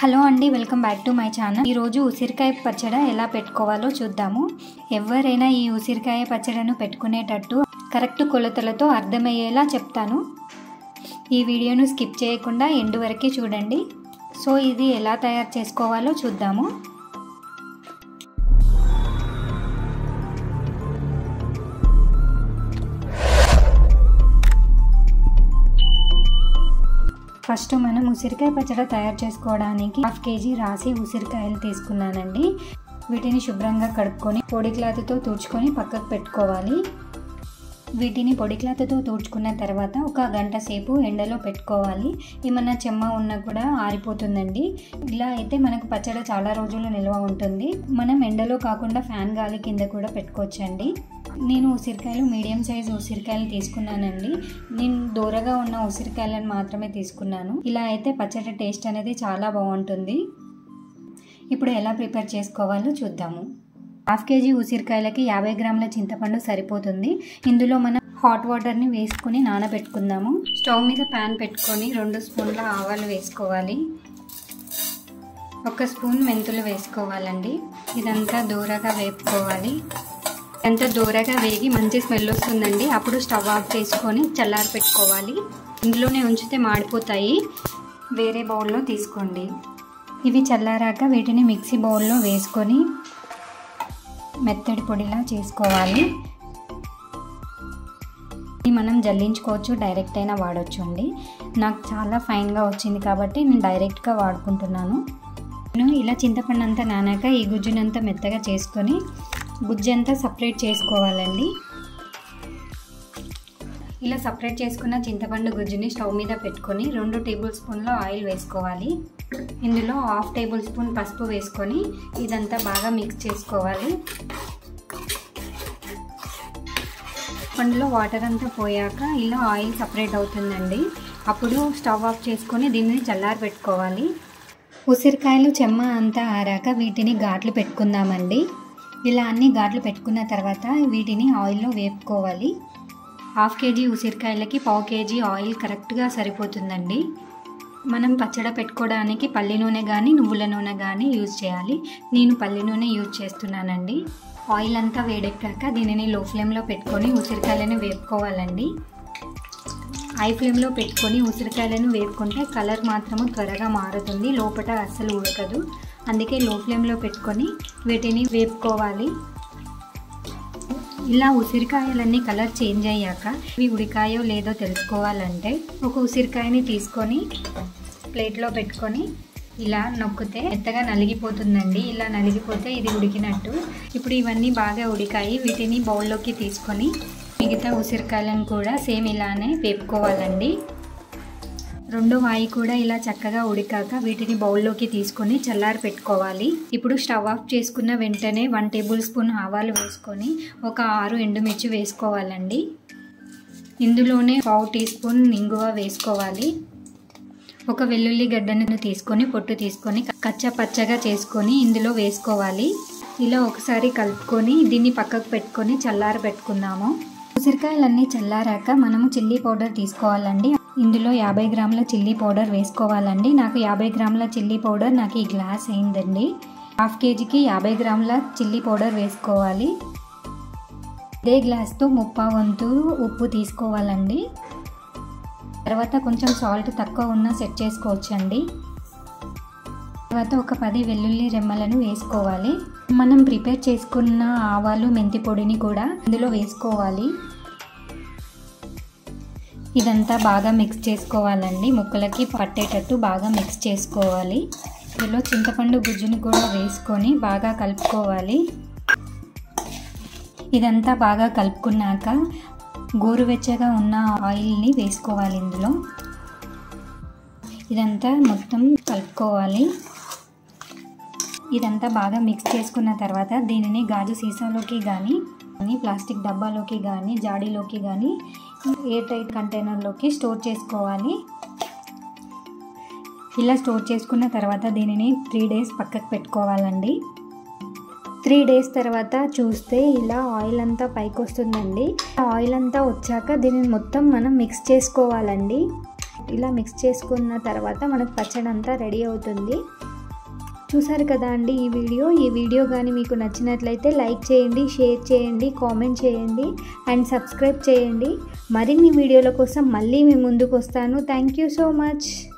hello అండి welcome back to my channel ఈరోజు ఉసిరికాయ పచ్చడి ఎలా పెట్టుకోవాలో చూద్దాము ఎవరైనా ఈ ఉసిరికాయ పచ్చడిను పెట్టుకునేటట్టు కరెక్ట్ కొలతలతో అర్థమయ్యేలా చెప్తాను ఈ వీడియోను స్కిప్ చేయకుండా ఎండు వరకే చూడండి సో ఇది ఎలా తయారు చేసుకోవాలో చూద్దాము ఫస్ట్ మనం ఉసిరికాయ పచ్చడి తయారు చేసుకోవడానికి హాఫ్ కేజీ రాసి ఉసిరికాయలు తీసుకున్నానండి వీటిని శుభ్రంగా కడుక్కొని పొడి క్లాత్తో తుడుచుకొని పక్కకు పెట్టుకోవాలి వీటిని పొడి క్లాత్తో తుడుచుకున్న తర్వాత ఒక గంట సేపు ఎండలో పెట్టుకోవాలి ఏమన్నా చెమ్మ ఉన్నా కూడా ఆరిపోతుందండి ఇలా అయితే మనకు పచ్చడి చాలా రోజులు నిల్వ ఉంటుంది మనం ఎండలో కాకుండా ఫ్యాన్ గాలి కింద కూడా పెట్టుకోవచ్చండి నేను ఉసిరికాయలు మీడియం సైజ్ ఉసిరికాయలు తీసుకున్నానండి నేను దూరగా ఉన్న ఉసిరికాయలను మాత్రమే తీసుకున్నాను ఇలా అయితే పచ్చడి టేస్ట్ అనేది చాలా బాగుంటుంది ఇప్పుడు ఎలా ప్రిపేర్ చేసుకోవాలో చూద్దాము హాఫ్ కేజీ ఉసిరికాయలకి యాభై గ్రాముల చింతపండు సరిపోతుంది ఇందులో మనం హాట్ వాటర్ని వేసుకొని నానబెట్టుకుందాము స్టవ్ మీద ప్యాన్ పెట్టుకొని రెండు స్పూన్ల ఆవాలు వేసుకోవాలి ఒక స్పూన్ మెంతులు వేసుకోవాలండి ఇదంతా దూరగా వేపుకోవాలి ఎంత దూరగా వేగి మంచి స్మెల్ వస్తుందండి అప్పుడు స్టవ్ ఆఫ్ చేసుకొని చల్లారి పెట్టుకోవాలి ఇందులోనే ఉంచితే మాడిపోతాయి వేరే బౌల్లో తీసుకోండి ఇవి చల్లారాక వీటిని మిక్సీ బౌల్లో వేసుకొని మెత్తడి పొడిలా చేసుకోవాలి ఇది మనం జల్లించుకోవచ్చు డైరెక్ట్ అయినా వాడచ్చు అండి నాకు చాలా ఫైన్గా వచ్చింది కాబట్టి నేను డైరెక్ట్గా వాడుకుంటున్నాను నేను ఇలా చింతపండు అంతా నానాక ఈ గుజ్జునంతా మెత్తగా చేసుకొని గుజ్జంతా సపరేట్ చేసుకోవాలండి ఇలా సపరేట్ చేసుకున్న చింతపండు గుజ్జుని స్టవ్ మీద పెట్టుకొని రెండు టేబుల్ స్పూన్ల ఆయిల్ వేసుకోవాలి ఇందులో హాఫ్ టేబుల్ స్పూన్ పసుపు వేసుకొని ఇదంతా బాగా మిక్స్ చేసుకోవాలి పండులో వాటర్ అంతా పోయాక ఇలా ఆయిల్ సపరేట్ అవుతుందండి అప్పుడు స్టవ్ ఆఫ్ చేసుకొని దీన్ని చల్లారి పెట్టుకోవాలి ఉసిరికాయలు చెమ్మ అంతా ఆరాక వీటిని ఘాట్లు పెట్టుకుందామండి ఇలా అన్ని ఘాట్లు పెట్టుకున్న తర్వాత వీటిని ఆయిల్లో వేపుకోవాలి హాఫ్ కేజీ ఉసిరికాయలకి పావు కేజీ ఆయిల్ కరెక్ట్గా సరిపోతుందండి మనం పచ్చడి పెట్టుకోవడానికి పల్లి నూనె కానీ నువ్వుల నూనె కానీ యూజ్ చేయాలి నేను పల్లి నూనె యూజ్ చేస్తున్నానండి ఆయిల్ అంతా వేడెక్కాక దీనిని లో ఫ్లేమ్లో పెట్టుకొని ఉసిరికాయలను వేపుకోవాలండి హై ఫ్లేమ్లో పెట్టుకొని ఉసిరికాయలను వేపుకుంటే కలర్ మాత్రము త్వరగా మారుతుంది లోపల అస్సలు ఉడకదు అందుకే లో ఫ్లేమ్లో పెట్టుకొని వీటిని వేపుకోవాలి ఇలా ఉసిరికాయలన్నీ కలర్ చేంజ్ అయ్యాక ఇవి ఉడికాయో లేదో తెలుసుకోవాలంటే ఒక ఉసిరికాయని తీసుకొని ప్లేట్లో పెట్టుకొని ఇలా నొక్కితే మెత్తగా నలిగిపోతుందండి ఇలా నలిగిపోతే ఇది ఉడికినట్టు ఇప్పుడు ఇవన్నీ బాగా ఉడికాయి వీటిని బౌల్లోకి తీసుకొని మిగతా ఉసిరికాయలను కూడా సేమ్ ఇలానే వేపుకోవాలండి రెండో వాయి కూడా ఇలా చక్కగా ఉడికాక వీటిని బౌల్లోకి తీసుకొని చల్లారి పెట్టుకోవాలి ఇప్పుడు స్టవ్ ఆఫ్ చేసుకున్న వెంటనే వన్ టేబుల్ స్పూన్ ఆవాలు వేసుకొని ఒక ఆరు ఎండుమిర్చి వేసుకోవాలండి ఇందులోనే పావు టీ స్పూన్ ఇంగువ వేసుకోవాలి ఒక వెల్లుల్లి గడ్డను తీసుకొని పొట్టు తీసుకొని కచ్చా పచ్చగా చేసుకొని ఇందులో వేసుకోవాలి ఇలా ఒకసారి కలుపుకొని దీన్ని పక్కకు పెట్టుకొని చల్లారి పెట్టుకుందాము ఉసిరికాయలన్నీ చల్లారాక మనము చిల్లీ పౌడర్ తీసుకోవాలండి ఇందులో యాభై గ్రాముల చిల్లీ పౌడర్ వేసుకోవాలండి నాకు యాభై గ్రాముల చిల్లీ పౌడర్ నాకు ఈ గ్లాస్ అయిందండి హాఫ్ కేజీకి యాభై గ్రాముల చిల్లీ పౌడర్ వేసుకోవాలి ఇదే గ్లాస్తో ముప్పా వంతు ఉప్పు తీసుకోవాలండి తర్వాత కొంచెం సాల్ట్ తక్కువ ఉన్నా సెట్ చేసుకోవచ్చండి తర్వాత ఒక పది వెల్లుల్లి రెమ్మలను వేసుకోవాలి మనం ప్రిపేర్ చేసుకున్న ఆవాలు మెంతి పొడిని కూడా ఇందులో వేసుకోవాలి ఇదంతా బాగా మిక్స్ చేసుకోవాలండి ముక్కలకి పట్టేటట్టు బాగా మిక్స్ చేసుకోవాలి ఇందులో చింతపండు గుజ్జుని కూడా వేసుకొని బాగా కలుపుకోవాలి ఇదంతా బాగా కలుపుకున్నాక గోరువెచ్చగా ఉన్న ఆయిల్ని వేసుకోవాలి ఇందులో ఇదంతా మొత్తం కలుపుకోవాలి ఇదంతా బాగా మిక్స్ చేసుకున్న తర్వాత దీనిని గాజు సీసాలోకి కానీ ప్లాస్టిక్ డబ్బాలోకి కానీ జాడీలోకి కానీ ఎయిర్ టైట్ కంటైనర్లోకి స్టోర్ చేసుకోవాలి ఇలా స్టోర్ చేసుకున్న తర్వాత దీనిని త్రీ డేస్ పక్కకు పెట్టుకోవాలండి త్రీ డేస్ తర్వాత చూస్తే ఇలా ఆయిల్ అంతా పైకి వస్తుందండి ఆయిల్ అంతా వచ్చాక దీనిని మొత్తం మనం మిక్స్ చేసుకోవాలండి ఇలా మిక్స్ చేసుకున్న తర్వాత మనకు పచ్చడి అంతా రెడీ అవుతుంది చూసారు కదా అండి ఈ వీడియో ఈ వీడియో కానీ మీకు నచ్చినట్లయితే లైక్ చేయండి షేర్ చేయండి కామెంట్ చేయండి అండ్ సబ్స్క్రైబ్ చేయండి మరిన్ని వీడియోల కోసం మళ్ళీ మీ ముందుకు వస్తాను థ్యాంక్ యూ సో మచ్